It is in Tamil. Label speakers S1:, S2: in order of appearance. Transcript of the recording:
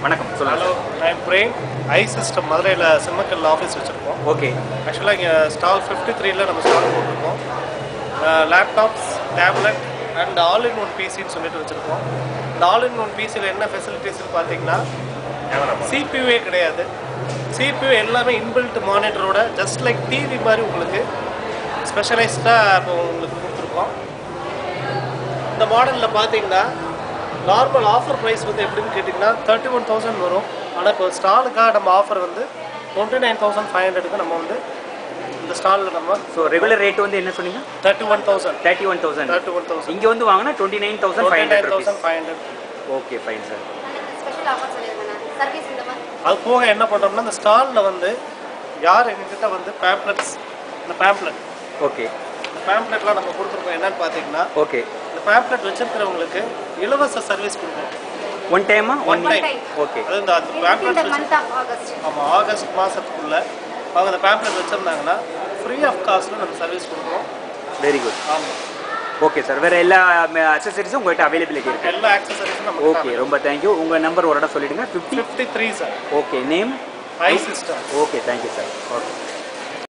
S1: வணக்கம் சொல்லுங்கள்
S2: ஹலோ நான் பிரேம் ஐ சிஸ்டம் மதுரையில் சிம்மக்கல் ஆஃபீஸ் வச்சுருக்கோம்
S1: ஓகே
S2: ஆக்சுவலாக இங்கே ஸ்டால் ஃபிஃப்டி த்ரீல நம்ம ஸ்டால் போட்டிருக்கோம் laptops tablet and all in one பிசின்னு சொல்லிட்டு வச்சுருக்கோம் இந்த ஆல் இன் ஒன் பிசியில் என்ன ஃபெசிலிட்டிஸ்னு பார்த்தீங்கன்னா சிபியூவே கிடையாது சிபியூ எல்லாமே இன்பில்ட் மானிட்டரோட ஜஸ்ட் லைக் டிவி மாதிரி உங்களுக்கு ஸ்பெஷலைஸ்டாக இப்போ உங்களுக்கு கொடுத்துருக்கோம் இந்த மாடலில் பார்த்தீங்கன்னா நார்மல் ஆஃபர் ப்ரைஸ் வந்து எப்படின்னு கேட்டிங்கன்னா தேர்ட்டி ஒன் தௌசண்ட் வரும் ஆனால் இப்போ ஸ்டாலுக்காக நம்ம ஆஃபர் வந்து டுவெண்ட்டி நைன் தௌசண்ட் ஃபைவ் ஹண்ட்ரடுக்கு நம்ம வந்து இந்த ஸ்டாலில் நம்ம
S1: ஸோ ரெகுலர் ரேட் வந்து என்ன சொன்னீங்க
S2: thirty one thousand
S1: thirty one thousand
S2: thirty one thousand
S1: இங்கே வந்து வாங்கினா twenty nine thousand five
S2: twenty nine
S1: hundred
S2: thousand five hundred
S1: okay fine sir
S3: special offer சொல்லியிருந்தேன் சர்வீஸ் இந்த மாதிரி
S2: அது போக என்ன பண்ணுறோம்னா இந்த ஸ்டாலில் வந்து யார் எங்ககிட்ட வந்து பேம்ப்ளெட்ஸ் இந்த பேம்ப்ளெட்
S1: ஓகே
S2: இந்த பேம்ப்ளெட்லாம் நம்ம கொடுத்துருக்கோம் என்னன்னு பார்த்தீங்கன்னா
S1: ஓகே
S2: இந்த பேம்ப்ளெட் வச்சிருக்கிறவங்களுக்கு இலவச சர்வீஸ் கொடுக்குறோம்
S1: ஒன் டைமா ஒன்
S2: One time.
S1: ஓகே
S2: அது இந்த அந்த
S3: இந்த
S2: பேம்ப்ளெட்
S3: மந்த் ஆஃப் ஆகஸ்ட்
S2: ஆமாம் ஆகஸ்ட் மாதத்துக்குள்ள அவங்க அந்த பேம்ப்ளெட் வச்சுருந்தாங்கன்னா ஃப்ரீ ஆஃப் காஸ்ட்டில் நம்ம சர்வீஸ் கொடுக்குறோம்
S1: வெரி குட்
S2: ஆமாம்
S1: ஓகே சார் வேறு எல்லா அக்சசரிஸும் உங்கள்கிட்ட அவைலபிலிட்டி இருக்கு
S2: எல்லா ஆக்சசரிஸும் நம்ம
S1: ஓகே ரொம்ப தேங்க்யூ உங்கள் நம்பர் ஒரு இடம் சொல்லிடுங்க fifty
S2: fifty three sir
S1: okay name
S2: I system
S1: okay thank you sir okay